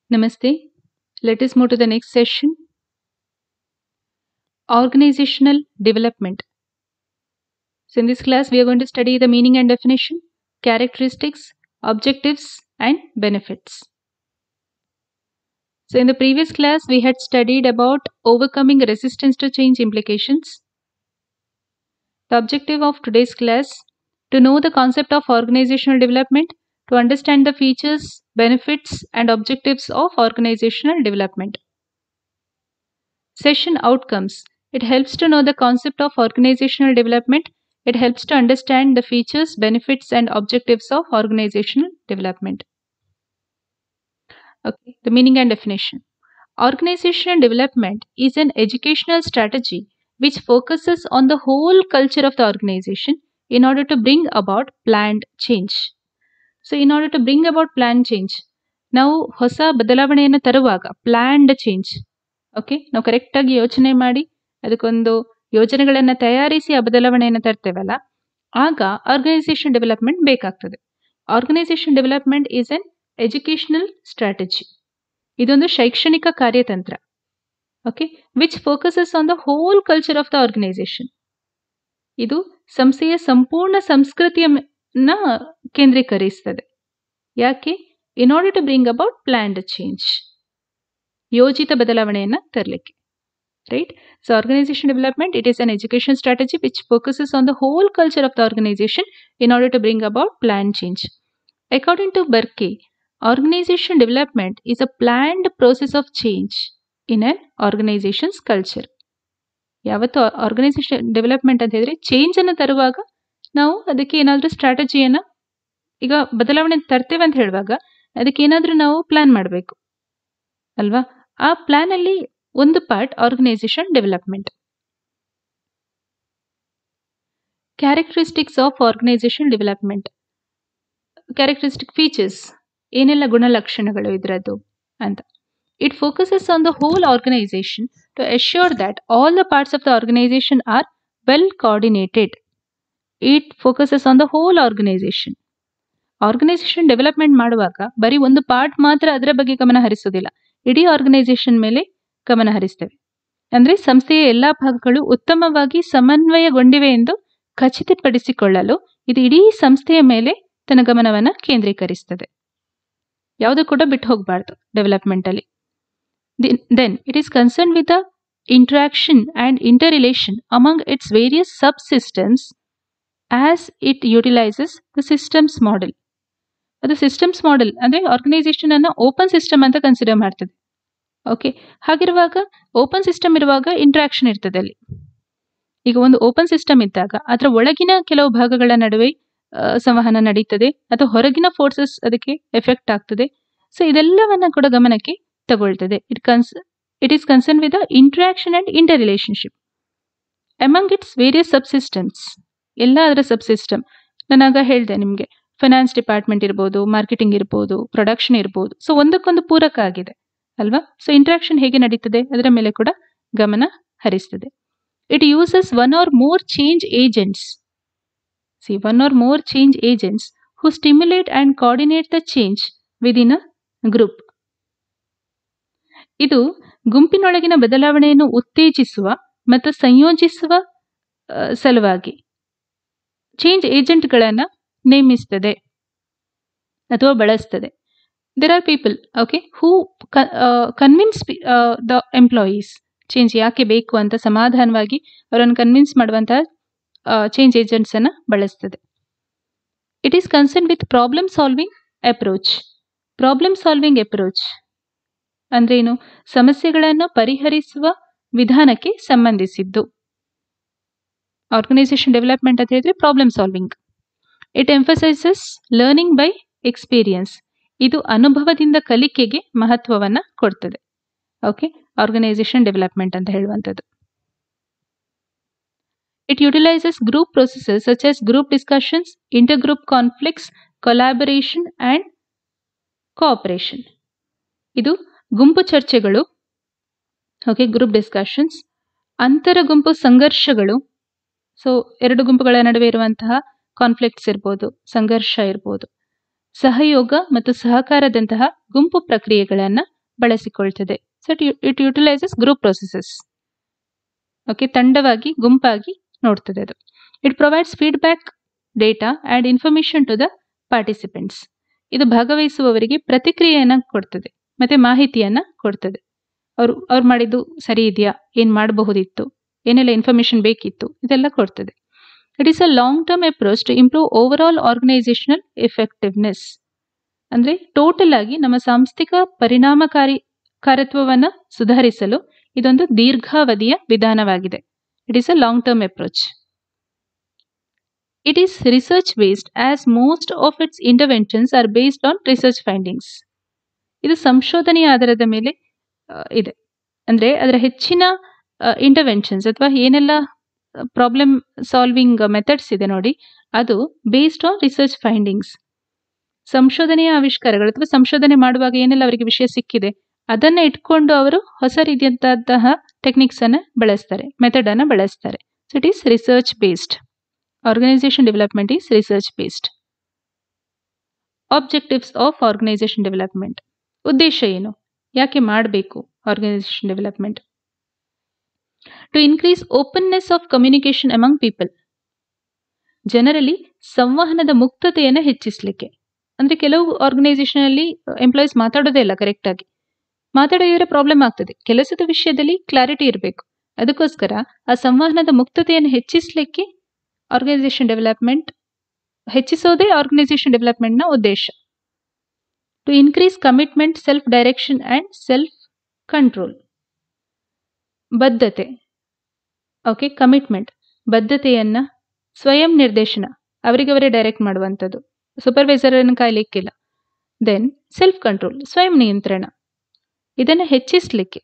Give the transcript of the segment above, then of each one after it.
Namaste. Let us move to the next session. Organizational development. So, in this class, we are going to study the meaning and definition, characteristics, objectives, and benefits. So, in the previous class, we had studied about overcoming resistance to change implications. The objective of today's class to know the concept of organizational development, to understand the features, benefits, and objectives of organizational development. Session outcomes. It helps to know the concept of organizational development. It helps to understand the features, benefits, and objectives of organizational development. Okay, the meaning and definition. Organizational development is an educational strategy which focuses on the whole culture of the organization in order to bring about planned change. So in order to bring about plan change ನಾವು ಹೊಸ ಬದಲಾವಣೆಯನ್ನು ತರುವಾಗ planned change okay ನಾವು ಕರೆಕ್ಟಾಗಿ ಯೋಚನೆ ಮಾಡಿ ಅದಕ್ಕೊಂದು ಯೋಜನೆಗಳನ್ನು ತಯಾರಿಸಿ ಆ ಬದಲಾವಣೆಯನ್ನು ತರ್ತೇವಲ್ಲ ಆಗ ಆರ್ಗನೈಸೇಷನ್ ಡೆವಲಪ್ಮೆಂಟ್ ಬೇಕಾಗ್ತದೆ organisation development is an educational strategy ಇದೊಂದು ಶೈಕ್ಷಣಿಕ ಕಾರ್ಯತಂತ್ರ okay which focuses on the whole culture of the organisation ಇದು ಸಂಸ್ಥೆಯ ಸಂಪೂರ್ಣ ಸಂಸ್ಕೃತಿಯನ್ನ ಕೇಂದ್ರೀಕರಿಸ್ತದೆ ಯಾಕೆ in order to bring about planned change ಯೋಜಿತ ಬದಲಾವಣೆಯನ್ನು ತರಲಿಕ್ಕೆ right so organisation development it is an education strategy which focuses on the whole culture of the organisation in order to bring about plan change according to Barke organisation development is a planned process of change in an organisation's culture ಯಾವತ್ತು organisation development ಅಂತ ಹೇಳಿದ್ರೆ change ಅನ್ನು ತರುವಾಗ ನಾವು ಅದಕ್ಕೆ ಏನಾದರೂ ಸ್ಟ್ರಾಟಜಿಯನ್ನು ಈಗ ಬದಲಾವಣೆ ತರ್ತೇವೆ ಅಂತ ಹೇಳುವಾಗ ಅದಕ್ಕೆ ಏನಾದರೂ ನಾವು ಪ್ಲಾನ್ ಮಾಡಬೇಕು ಅಲ್ವಾ ಆ ಪ್ಲಾನ್ ಅಲ್ಲಿ ಒಂದು part organisation development characteristics of organisation development characteristic features ಏನೆಲ್ಲ ಗುಣಲಕ್ಷಣಗಳು ಇದರದ್ದು ಅಂತ it focuses on the whole organisation to assure that all the parts of the organisation are well coordinated it focuses on the whole organisation organisation development ಮಾಡುವಾಗ ಬರೀ ಒಂದು part ಮಾತ್ರ ಅದರ ಬಗ್ಗೆ ಗಮನ ಹರಿಸೋದಿಲ್ಲ ಇಡೀ ಆರ್ಗನೈಸೇಷನ್ ಮೇಲೆ ಗಮನ ಹರಿಸ್ತೇವೆ ಅಂದ್ರೆ ಸಂಸ್ಥೆಯ ಎಲ್ಲಾ ಭಾಗಗಳು ಉತ್ತಮವಾಗಿ ಸಮನ್ವಯಗೊಂಡಿವೆ ಎಂದು ಖಚಿತಪಡಿಸಿಕೊಳ್ಳಲು ಇದು ಇಡೀ ಸಂಸ್ಥೆಯ ಮೇಲೆ ತನ್ನ ಗಮನವನ್ನು ಕೇಂದ್ರೀಕರಿಸ್ತದೆ ಯಾವುದು ಕೂಡ ಬಿಟ್ಟು ಹೋಗಬಾರ್ದು ಡೆವಲಪ್ಮೆಂಟ್ ಅಲ್ಲಿ then it is concern with the interaction and interrelation among its various subsystems as it utilises the systems model ಅದು ಸಿಸ್ಟಮ್ಸ್ ಮಾಡೆಲ್ ಅಂದ್ರೆ ಆರ್ಗನೈಸೇಷನ್ ಅನ್ನ ಓಪನ್ ಸಿಸ್ಟಮ್ ಅಂತ ಕನ್ಸಿಡರ್ ಮಾಡ್ತದೆ ಓಕೆ ಹಾಗಿರುವಾಗ ಓಪನ್ ಸಿಸ್ಟಮ್ ಇರುವಾಗ interaction ಇರ್ತದೆ ಅಲ್ಲಿ ಈಗ ಒಂದು ಓಪನ್ ಸಿಸ್ಟಮ್ ಇದ್ದಾಗ ಅದರ ಒಳಗಿನ ಕೆಲವು ಭಾಗಗಳ ನಡುವೆ ಸಂವಹನ ನಡೀತದೆ ಅಥವಾ ಹೊರಗಿನ ಫೋರ್ಸಸ್ ಅದಕ್ಕೆ ಎಫೆಕ್ಟ್ ಆಗ್ತದೆ ಸೊ ಇದೆಲ್ಲವನ್ನ ಕೂಡ ಗಮನಕ್ಕೆ ತಗೊಳ್ತದೆ it cons it is concern with the interaction and interrelationship among its various subsystems ಎಲ್ಲ ಅದರ ಸಬ್ ಸಿಸ್ಟಮ್ ನಾನಾಗ ಹೇಳಿದೆ ನಿಮಗೆ ಫೈನಾನ್ಸ್ ಡಿಪಾರ್ಟ್ಮೆಂಟ್ ಇರ್ಬೋದು ಮಾರ್ಕೆಟಿಂಗ್ ಇರ್ಬೋದು ಪ್ರೊಡಕ್ಷನ್ ಇರ್ಬೋದು ಸೊ ಒಂದಕ್ಕೊಂದು ಪೂರಕ ಆಗಿದೆ ಅಲ್ವಾ ಸೊ ಇಂಟ್ರಾಕ್ಷನ್ ಹೇಗೆ ನಡೀತದೆ ಅದರ ಮೇಲೆ ಕೂಡ ಗಮನ ಹರಿಸ್ತದೆ it uses one or more change agents see one or more change agents who stimulate and coordinate the change within a group ಇದು ಗುಂಪಿನೊಳಗಿನ ಬದಲಾವಣೆಯನ್ನು ಉತ್ತೇಜಿಸುವ ಮತ್ತು ಸಂಯೋಜಿಸುವ ಸಲುವಾಗಿ ಚೇಂಜ್ ಏಜೆಂಟ್ಗಳನ್ನು ನೇಮಿಸ್ತದೆ ಅಥವಾ ಬಳಸ್ತದೆ there are people okay who convince the employees change ಯಾಕೆ ಬೇಕು ಅಂತ ಸಮಾಧಾನವಾಗಿ ಅವರನ್ನು ಕನ್ವಿನ್ಸ್ ಮಾಡುವಂತಹ ಚೇಂಜ್ ಏಜೆಂಟ್ಸ್ ಅನ್ನು ಬಳಸ್ತದೆ it is concern with problem solving approach problem solving approach ಅಂದ್ರೇನು ಸಮಸ್ಯೆಗಳನ್ನು ಪರಿಹರಿಸುವ ವಿಧಾನಕ್ಕೆ ಸಂಬಂಧಿಸಿದ್ದು ಆರ್ಗನೈಸೇಷನ್ ಡೆವಲಪ್ಮೆಂಟ್ ಅಂತ ಹೇಳಿದ್ರೆ problem solving it emphasises learning by experience ಇದು ಅನುಭವದಿಂದ ಕಲಿಕೆಗೆ ಮಹತ್ವವನ್ನು ಕೊಡ್ತದೆ ಓಕೆ ಆರ್ಗನೈಸೇಷನ್ ಡೆವಲಪ್ಮೆಂಟ್ ಅಂತ ಹೇಳುವಂಥದ್ದು it utilises group processes such as group discussions intergroup conflicts collaboration and cooperation ಇದು ಗುಂಪು ಚರ್ಚೆಗಳು ಓಕೆ ಗ್ರೂಪ್ ಡಿಸ್ಕಷನ್ಸ್ ಅಂತರ ಗುಂಪು ಸಂಘರ್ಷಗಳು ಸೊ ಎರಡು ಗುಂಪುಗಳ ನಡುವೆ ಇರುವಂತಹ ಕಾನ್ಫ್ಲಿಕ್ಟ್ಸ್ ಇರ್ಬೋದು ಸಂಘರ್ಷ ಇರ್ಬೋದು ಸಹಯೋಗ ಮತ್ತು ಸಹಕಾರದಂತಹ ಗುಂಪು ಪ್ರಕ್ರಿಯೆಗಳನ್ನು ಬಳಸಿಕೊಳ್ತದೆ so it utilises group processes okay ತಂಡವಾಗಿ ಗುಂಪಾಗಿ ನೋಡ್ತದೆ ಅದು it provides feedback data and information to the participants ಇದು ಭಾಗವಹಿಸುವವರಿಗೆ ಪ್ರತಿಕ್ರಿಯೆಯನ್ನು ಕೊಡ್ತದೆ ಮತ್ತೆ ಮಾಹಿತಿಯನ್ನ ಕೊಡ್ತದೆ ಅವರು ಅವ್ರು ಮಾಡಿದ್ದು ಸರಿ ಇದೆಯಾ ಏನು ಮಾಡಬಹುದಿತ್ತು ಏನೆಲ್ಲ ಇನ್ಫಾರ್ಮೇಶನ್ ಬೇಕಿತ್ತು ಇದೆಲ್ಲ ಕೊಡ್ತದೆ it is a long term approach to improve overall organisational effectiveness ಅಂದರೆ ಟೋಟಲ್ ಆಗಿ ನಮ್ಮ ಸಾಂಸ್ಥಿಕ ಪರಿಣಾಮಕಾರಿ ಕಾರ್ಯತ್ವವನ್ನು ಸುಧಾರಿಸಲು ಇದೊಂದು ದೀರ್ಘಾವಧಿಯ ವಿಧಾನವಾಗಿದೆ it is a long term approach it is research based as most of its interventions are based on research findings ಇದು ಸಂಶೋಧನೆಯ ಆಧಾರದ ಮೇಲೆ ಇದೆ ಅಂದರೆ ಅದರ ಹೆಚ್ಚಿನ ಇಂಟರ್ವೆನ್ಷನ್ಸ್ ಅಥವಾ ಏನೆಲ್ಲ ಪ್ರಾಬ್ಲಮ್ ಸಾಲ್ವಿಂಗ್ ಮೆಥಡ್ಸ್ ಇದೆ ನೋಡಿ ಅದು ಬೇಸ್ಡ್ ಆನ್ ರಿಸರ್ಚ್ ಫೈಂಡಿಂಗ್ಸ್ ಸಂಶೋಧನೆಯ ಆವಿಷ್ಕಾರಗಳು ಅಥವಾ ಸಂಶೋಧನೆ ಮಾಡುವಾಗ ಏನೆಲ್ಲ ಅವರಿಗೆ ವಿಷಯ ಸಿಕ್ಕಿದೆ ಅದನ್ನ ಇಟ್ಕೊಂಡು ಅವರು ಹೊಸ ರೀತಿಯಂತಹ ಟೆಕ್ನಿಕ್ಸ್ ಅನ್ನ ಬಳಸ್ತಾರೆ ಮೆಥಡ್ ಅನ್ನ ಬಳಸ್ತಾರೆ so it is research based organisation development is research based objectives of organisation development ಉದ್ದೇಶ ಏನು ಯಾಕೆ ಮಾಡಬೇಕು organisation development to increase openness of communication among people ಜನರಲ್ಲಿ ಸಂವಹನದ ಮುಕ್ತತೆಯನ್ನು ಹೆಚ್ಚಿಸಲಿಕ್ಕೆ ಅಂದ್ರೆ ಕೆಲವು ಆರ್ಗನೈಸೇಷನ್ ಅಲ್ಲಿ ಎಂಪ್ಲಾಯೀಸ್ ಮಾತಾಡೋದೇ ಇಲ್ಲ ಕರೆಕ್ಟ್ ಆಗಿ ಮಾತಾಡೋದ್ರೆ ಪ್ರಾಬ್ಲಮ್ ಆಗ್ತದೆ ಕೆಲಸದ ವಿಷಯದಲ್ಲಿ ಕ್ಲಾರಿಟಿ ಇರಬೇಕು ಅದಕ್ಕೋಸ್ಕರ ಆ ಸಂವಹನದ ಮುಕ್ತತೆಯನ್ನು ಹೆಚ್ಚಿಸಲಿಕ್ಕೆ ಆರ್ಗನೈಸೇಷನ್ ಡೆವಲಪ್ಮೆಂಟ್ ಹೆಚ್ಚಿಸೋದೇ ಆರ್ಗನೈಸೇಷನ್ ಡೆವಲಪ್ಮೆಂಟ್ನ ಉದ್ದೇಶ to increase commitment self direction and self control ಬದ್ಧತೆ ಓಕೆ ಕಮಿಟ್ಮೆಂಟ್ ಬದ್ಧತೆಯನ್ನು ಸ್ವಯಂ ನಿರ್ದೇಶನ ಅವರಿಗವರೇ ಡೈರೆಕ್ಟ್ ಮಾಡುವಂಥದ್ದು ಸೂಪರ್ವೈಸರನ್ನು ಕಾಯಲಿಕ್ಕಿಲ್ಲ ದೆನ್ ಸೆಲ್ಫ್ ಕಂಟ್ರೋಲ್ ಸ್ವಯಂ ನಿಯಂತ್ರಣ ಇದನ್ನು ಹೆಚ್ಚಿಸಲಿಕ್ಕೆ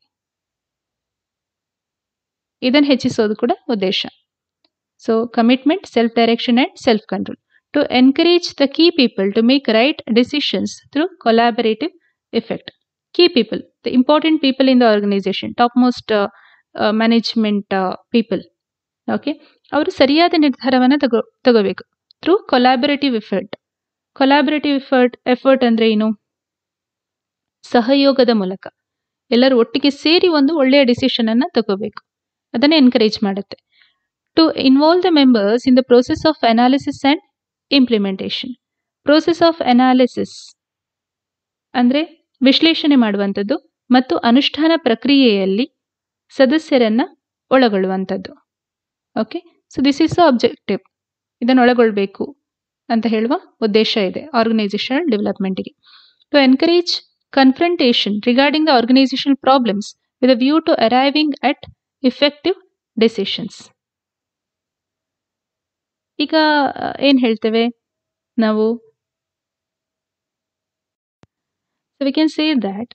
ಇದನ್ನು ಹೆಚ್ಚಿಸೋದು ಕೂಡ ಉದ್ದೇಶ so commitment self direction and self control to encourage the key people to make right decisions through collaborative effect key people the important people in the organisation top most management people okay ಅವರು ಸರಿಯಾದ ನಿರ್ಧಾರವನ್ನು ತಗೋ ತಗೋಬೇಕು through collaborative effort collaborative effort effort ಅಂದರೆ ಏನು ಸಹಯೋಗದ ಮೂಲಕ ಎಲ್ಲರೂ ಒಟ್ಟಿಗೆ ಸೇರಿ ಒಂದು ಒಳ್ಳೆಯ ಡಿಸಿಷನ್ ಅನ್ನು ತಗೋಬೇಕು ಅದನ್ನು ಎನ್ಕರೇಜ್ ಮಾಡುತ್ತೆ to involve the members in the process of analysis and implementation process of analysis ಅಂದರೆ ವಿಶ್ಲೇಷಣೆ ಮಾಡುವಂಥದ್ದು ಮತ್ತು ಅನುಷ್ಠಾನ ಪ್ರಕ್ರಿಯೆಯಲ್ಲಿ ಸದಸ್ಯರನ್ನ ಒಳಗೊಳ್ಳುವಂಥದ್ದು okay so this is the objective ಇದನ್ನು ಒಳಗೊಳ್ಬೇಕು ಅಂತ ಹೇಳುವ ಉದ್ದೇಶ ಇದೆ ಆರ್ಗನೈಸೇಷನಲ್ ಡೆವಲಪ್ಮೆಂಟ್ಗೆ to encourage confrontation regarding the organisational problems with a view to arriving at effective decisions ಈಗ ಏನು ಹೇಳ್ತೇವೆ ನಾವು so we can say that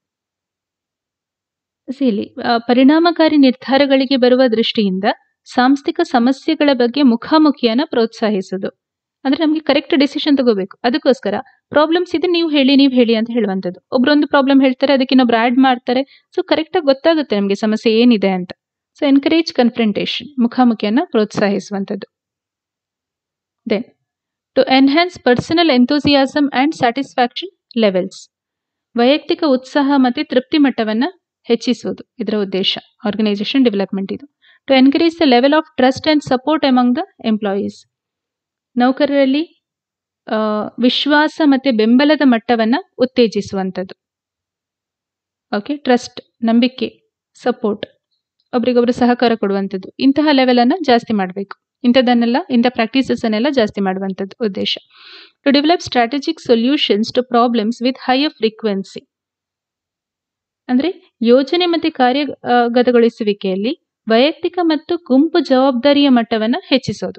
ಸಿಲಿ ಪರಿಣಾಮಕಾರಿ ನಿರ್ಧಾರಗಳಿಗೆ ಬರುವ ದೃಷ್ಟಿಯಿಂದ ಸಾಂಸ್ಥಿಕ ಸಮಸ್ಯೆಗಳ ಬಗ್ಗೆ ಮುಖಾಮುಖಿಯನ್ನು ಪ್ರೋತ್ಸಾಹಿಸೋದು ಅಂದ್ರೆ ನಮಗೆ ಕರೆಕ್ಟ್ ಡಿಸಿಷನ್ ತಗೋಬೇಕು ಅದಕ್ಕೋಸ್ಕರ ಪ್ರಾಬ್ಲಮ್ಸ್ ಇದೆ ನೀವು ಹೇಳಿ ನೀವು ಹೇಳಿ ಅಂತ ಹೇಳುವಂಥದ್ದು ಒಬ್ರೊಂದು ಪ್ರಾಬ್ಲಮ್ ಹೇಳ್ತಾರೆ ಅದಕ್ಕೆ ಇನ್ನೊಬ್ರು ಆ್ಯಡ್ ಮಾಡ್ತಾರೆ ಸೊ ಕರೆಕ್ಟಾಗಿ ಗೊತ್ತಾಗುತ್ತೆ ನಮಗೆ ಸಮಸ್ಯೆ ಏನಿದೆ ಅಂತ ಸೊ ಎನ್ಕರೇಜ್ ಕನ್ಫ್ರಂಟೇಷನ್ ಮುಖಾಮುಖಿಯನ್ನು ಪ್ರೋತ್ಸಾಹಿಸುವಂಥದ್ದು then to enhance personal enthusiasm and satisfaction levels ವೈಯಕ್ತಿಕ ಉತ್ಸಾಹ ಮತ್ತು ತೃಪ್ತಿ ಮಟ್ಟವನ್ನು ಹೆಚ್ಚಿಸುವುದು ಇದರ ಉದ್ದೇಶ ಆರ್ಗನೈಸೇಷನ್ ಡೆವಲಪ್ಮೆಂಟ್ ಇದು to encourage the level of trust and support among the employees ನೌಕರರಲ್ಲಿ ವಿಶ್ವಾಸ ಮತ್ತು ಬೆಂಬಲದ ಮಟ್ಟವನ್ನು ಉತ್ತೇಜಿಸುವಂಥದ್ದು ಓಕೆ ಟ್ರಸ್ಟ್ ನಂಬಿಕೆ ಸಪೋರ್ಟ್ ಒಬ್ರಿಗೊಬ್ರು ಸಹಕಾರ ಕೊಡುವಂಥದ್ದು ಇಂತಹ ಲೆವೆಲನ್ನು ಜಾಸ್ತಿ ಮಾಡಬೇಕು ಇಂಥದ್ದನ್ನೆಲ್ಲ ಇಂಥ ಪ್ರಾಕ್ಟೀಸಸ್ಸನ್ನೆಲ್ಲ ಜಾಸ್ತಿ ಮಾಡುವಂಥದ್ದು ಉದ್ದೇಶ to develop strategic solutions to problems with higher frequency ಅಂದರೆ ಯೋಜನೆ ಮತ್ತು ಕಾರ್ಯಗತಗೊಳಿಸುವಿಕೆಯಲ್ಲಿ ವೈಯಕ್ತಿಕ ಮತ್ತು ಗುಂಪು ಜವಾಬ್ದಾರಿಯ ಮಟ್ಟವನ್ನು ಹೆಚ್ಚಿಸೋದು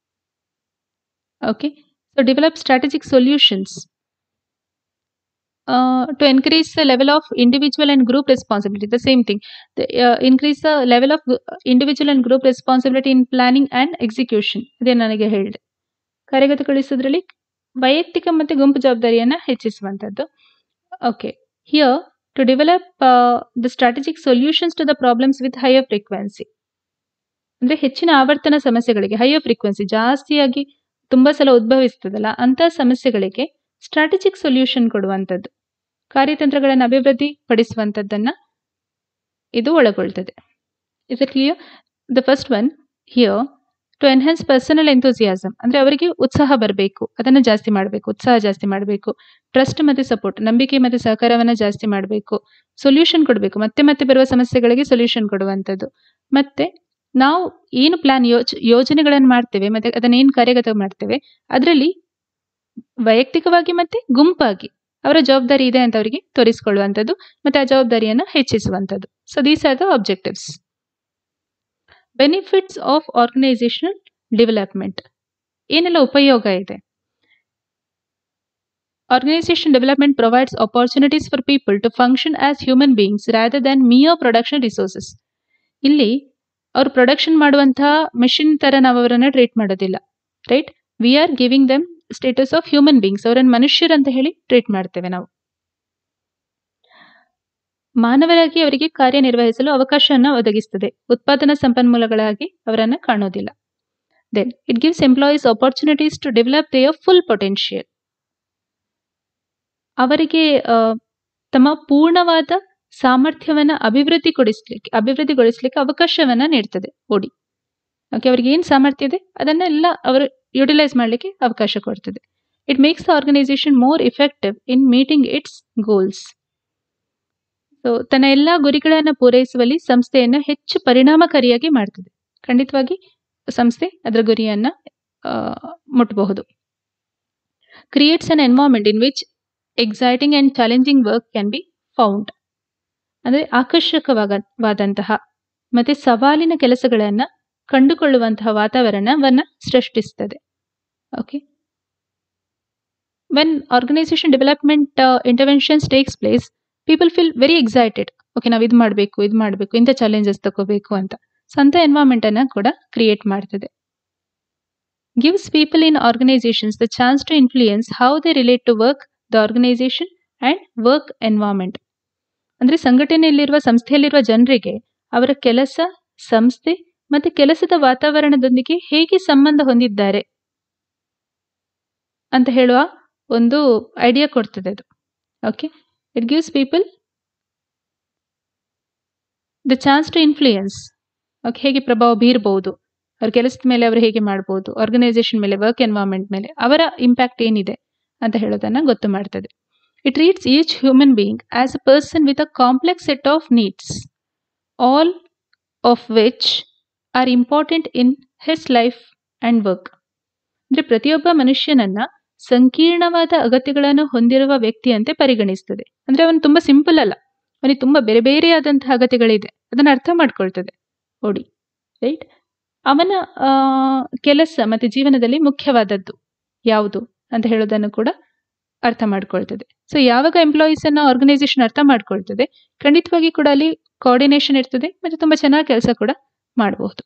okay so develop strategic solutions to increase the level of individual and group responsibility the same thing the, uh, increase the level of individual and group responsibility in planning and execution ಇದೇ ನನಗೆ ಹೇಳಿದೆ ಕಾರ್ಯಗತಗೊಳಿಸೋದ್ರಲ್ಲಿ ವೈಯಕ್ತಿಕ ಮತ್ತು ಗುಂಪು ಜವಾಬ್ದಾರಿಯನ್ನು ಹೆಚ್ಚಿಸುವಂಥದ್ದು okay here to develop the strategic solutions to the problems with higher frequency ಅಂದರೆ ಹೆಚ್ಚಿನ ಆವರ್ತನ ಸಮಸ್ಯೆಗಳಿಗೆ ಹೈಯರ್ ಫ್ರೀಕ್ವೆನ್ಸಿ ಜಾಸ್ತಿಯಾಗಿ ತುಂಬ ಸಲ ಉದ್ಭವಿಸ್ತದಲ್ಲ ಅಂಥ ಸಮಸ್ಯೆಗಳಿಗೆ ಸ್ಟ್ರಾಟಜಿಕ್ ಸೊಲ್ಯೂಷನ್ ಕೊಡುವಂಥದ್ದು ಕಾರ್ಯತಂತ್ರಗಳನ್ನು ಅಭಿವೃದ್ಧಿ ಪಡಿಸುವಂಥದ್ದನ್ನ ಇದು ಒಳಗೊಳ್ತದೆ is it clear the first one here to enhance personal enthusiasm ಅಂದ್ರೆ ಅವರಿಗೆ ಉತ್ಸಾಹ ಬರಬೇಕು ಅದನ್ನು ಜಾಸ್ತಿ ಮಾಡಬೇಕು ಉತ್ಸಾಹ ಜಾಸ್ತಿ ಮಾಡಬೇಕು ಟ್ರಸ್ಟ್ ಮತ್ತೆ ಸಪೋರ್ಟ್ ನಂಬಿಕೆ ಮತ್ತೆ ಸಹಕಾರವನ್ನ ಜಾಸ್ತಿ ಮಾಡಬೇಕು ಸೊಲ್ಯೂಷನ್ ಕೊಡಬೇಕು ಮತ್ತೆ ಮತ್ತೆ ಬರುವ ಸಮಸ್ಯೆಗಳಿಗೆ ಸೊಲ್ಯೂಷನ್ ಕೊಡುವಂಥದ್ದು ಮತ್ತೆ ನಾವು ಏನು ಪ್ಲಾನ್ ಯೋಜ್ ಯೋಜನೆಗಳನ್ನು ಮಾಡ್ತೇವೆ ಮತ್ತೆ ಅದನ್ನ ಏನು ಕಾರ್ಯಗತ ಮಾಡ್ತೇವೆ ಅದರಲ್ಲಿ ವೈಯಕ್ತಿಕವಾಗಿ ಮತ್ತೆ ಗುಂಪಾಗಿ ಅವರ ಜವಾಬ್ದಾರಿ ಇದೆ ಅಂತ ಅವರಿಗೆ ತೋರಿಸಿಕೊಳ್ಳುವಂಥದ್ದು ಮತ್ತೆ ಆ ಜವಾಬ್ದಾರಿಯನ್ನು ಹೆಚ್ಚಿಸುವಂಥದ್ದು so these are the objectives benefits of organisational development ಏನೆಲ್ಲ ಉಪಯೋಗ ಇದೆ Organization development provides opportunities for people to function as human beings rather than mere production resources. ಇಲ್ಲಿ ಅವ್ರು ಪ್ರೊಡಕ್ಷನ್ ಮಾಡುವಂತಹ ಮೆಷಿನ್ ತರ ನಾವು ಅವರನ್ನ ಟ್ರೀಟ್ ಮಾಡೋದಿಲ್ಲ right we are giving them status of human beings ಅವರನ್ನು ಮನುಷ್ಯರಂತ ಹೇಳಿ ಟ್ರೀಟ್ ಮಾಡ್ತೇವೆ ನಾವು ಮಾನವರಾಗಿ ಅವರಿಗೆ ಕಾರ್ಯನಿರ್ವಹಿಸಲು ಅವಕಾಶವನ್ನು ಒದಗಿಸುತ್ತದೆ ಉತ್ಪಾದನಾ ಸಂಪನ್ಮೂಲಗಳಾಗಿ ಅವರನ್ನು ಕಾಣೋದಿಲ್ಲ then it gives employees opportunities to develop their full potential ಅವರಿಗೆ ಆ, ತಮ್ಮ ಪೂರ್ಣವಾದ ಸಾಮರ್ಥ್ಯವನ್ನ ಅಭಿವೃದ್ಧಿಗೊಳಿಸ್ಲಿಕ್ಕೆ ಅಭಿವೃದ್ಧಿಗೊಳಿಸ್ಲಿಕ್ಕೆ ಅವಕಾಶವನ್ನ ನೀಡ್ತದೆ ಓಡಿ ಓಕೆ ಅವ್ರಿಗೆ ಏನು ಸಾಮರ್ಥ್ಯ ಇದೆ ಅದನ್ನೆಲ್ಲ ಅವರು ಯುಟಿಲೈಸ್ ಮಾಡಲಿಕ್ಕೆ ಅವಕಾಶ ಕೊಡ್ತದೆ it makes the organisation more effective in meeting its goals so ತನ್ನ ಎಲ್ಲ ಗುರಿಗಳನ್ನು ಪೂರೈಸುವಲ್ಲಿ ಸಂಸ್ಥೆಯನ್ನು ಹೆಚ್ಚು ಪರಿಣಾಮಕಾರಿಯಾಗಿ ಮಾಡ್ತದೆ ಖಂಡಿತವಾಗಿ ಸಂಸ್ಥೆ ಅದರ ಗುರಿಯನ್ನ ಆ, ಮುಟ್ಟಬಹುದು creates an environment in which exciting and challenging work can be found ಅಂದರೆ ಆಕರ್ಷಕವಾದಂತಹ ಮತ್ತೆ ಸವಾಲಿನ ಕೆಲಸಗಳನ್ನ ಕಂಡುಕೊಳ್ಳುವಂತಹ ವಾತಾವರಣವನ್ನ ಸೃಷ್ಟಿಸ್ತದೆ okay when organisation development interventions takes place people feel very excited okay ನಾವು ಇದು ಮಾಡಬೇಕು ಇದು ಮಾಡಬೇಕು ಇಂಥ ಚಾಲೆಂಜಸ್ ತಗೋಬೇಕು ಅಂತ ಸೊ ಅಂಥ ಎನ್ವೈರ್ಮೆಂಟ್ ಅನ್ನ ಕೂಡ ಕ್ರಿಯೇಟ್ ಮಾಡ್ತದೆ gives people in organisations the chance to influence how they relate to work the organisation and work environment ಅಂದ್ರೆ ಸಂಘಟನೆಯಲ್ಲಿರುವ ಸಂಸ್ಥೆಯಲ್ಲಿರುವ ಜನರಿಗೆ ಅವರ ಕೆಲಸ ಸಂಸ್ಥೆ ಮತ್ತೆ ಕೆಲಸದ ವಾತಾವರಣದೊಂದಿಗೆ ಹೇಗೆ ಸಂಬಂಧ ಹೊಂದಿದ್ದಾರೆ ಅಂತ ಹೇಳುವ ಒಂದು ಐಡಿಯಾ ಕೊಡ್ತದೆ ಅದು okay it gives people the chance to influence okay ಹೇಗೆ ಪ್ರಭಾವ ಬೀರಬಹುದು ಅವ್ರ ಕೆಲಸದ ಮೇಲೆ ಅವರು ಹೇಗೆ ಮಾಡ್ಬೋದು ಆರ್ಗನೈಸೇಷನ್ ಮೇಲೆ ವರ್ಕ್ ಎನ್ವೈರ್ಮೆಂಟ್ ಮೇಲೆ ಅವರ ಇಂಪ್ಯಾಕ್ಟ್ ಏನಿದೆ ಅಂತ ಹೇಳೋದನ್ನ ಗೊತ್ತು ಮಾಡ್ತದೆ it reads each human being as a person with a complex set of needs all of which are important in his life and work ಅಂದ್ರೆ ಪ್ರತಿಯೊಬ್ಬ ಮನುಷ್ಯನನ್ನ ಸಂಕೀರ್ಣವಾದ ಅಗತ್ಯಗಳನ್ನು ಹೊಂದಿರುವ ವ್ಯಕ್ತಿಯಂತೆ ಪರಿಗಣಿಸ್ತದೆ ಅಂದ್ರೆ ಅವನು ತುಂಬಾ ಸಿಂಪಲ್ ಅಲ್ಲ ಅವನಿಗೆ ತುಂಬಾ ಬೇರೆ ಬೇರೆಯಾದಂತಹ ಅಗತ್ಯಗಳಿದೆ ಅದನ್ನ ಅರ್ಥ ಮಾಡ್ಕೊಳ್ತದೆ ಓಡಿ ರೈಟ್ ಅವನ ಆ, ಕೆಲಸ ಮತ್ತೆ ಜೀವನದಲ್ಲಿ ಮುಖ್ಯವಾದದ್ದು ಯಾವುದು ಅಂತ ಹೇಳೋದನ್ನು ಕೂಡ ಅರ್ಥ ಮಾಡ್ಕೊಳ್ತದೆ ಸೊ ಯಾವಾಗ ಎಂಪ್ಲಾಯೀಸ್ ಅನ್ನ ಆರ್ಗನೈಸೇಷನ್ ಅರ್ಥ ಮಾಡ್ಕೊಳ್ತದೆ ಖಂಡಿತವಾಗಿ ಕೂಡ ಅಲ್ಲಿ ಕೋಆರ್ಡಿನೇಷನ್ ಇರ್ತದೆ ಮತ್ತೆ ತುಂಬಾ ಚೆನ್ನಾಗಿ ಕೆಲಸ ಕೂಡ ಮಾಡಬಹುದು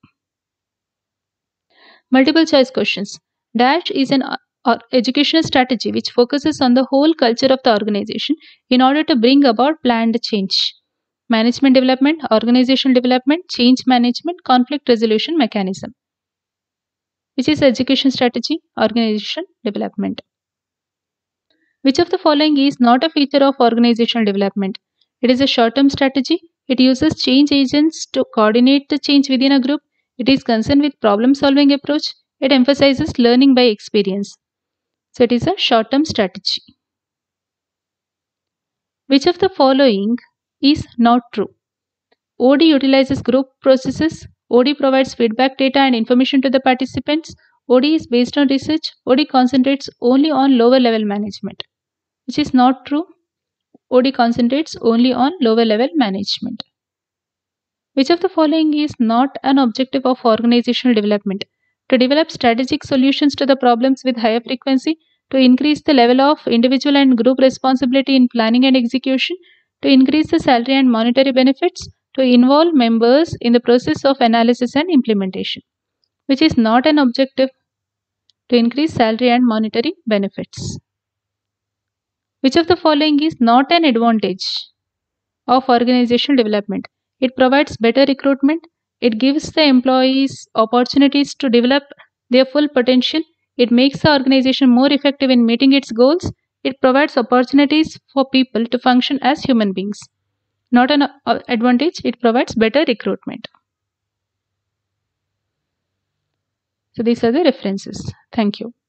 multiple choice questions dash is an educational strategy which focuses on the whole culture of the organization in order to bring about planned change management development organizational development change management conflict resolution mechanism which is education strategy organization development which of the following is not a feature of organizational development it is a short term strategy it uses change agents to coordinate the change within a group it is concerned with problem solving approach it emphasizes learning by experience so it is a short term strategy which of the following is not true OD utilizes group processes. OD provides feedback data and information to the participants. OD is based on research. OD concentrates only on lower level management, which is not true. OD concentrates only on lower level management. Which of the following is not an objective of organizational development? To develop strategic solutions to the problems with higher frequency, to increase the level of individual and group responsibility in planning and execution, to increase the salary and monetary benefits, to involve members in the process of analysis and implementation, which is not an objective to increase salary and monetary benefits. Which of the following is not an advantage of organizational development? It provides better recruitment, it gives the employees opportunities to develop their full potential, it makes the organization more effective in meeting its goals, It provides opportunities for people to function as human beings. Not an uh, advantage, it provides better recruitment. So these are the references. Thank you.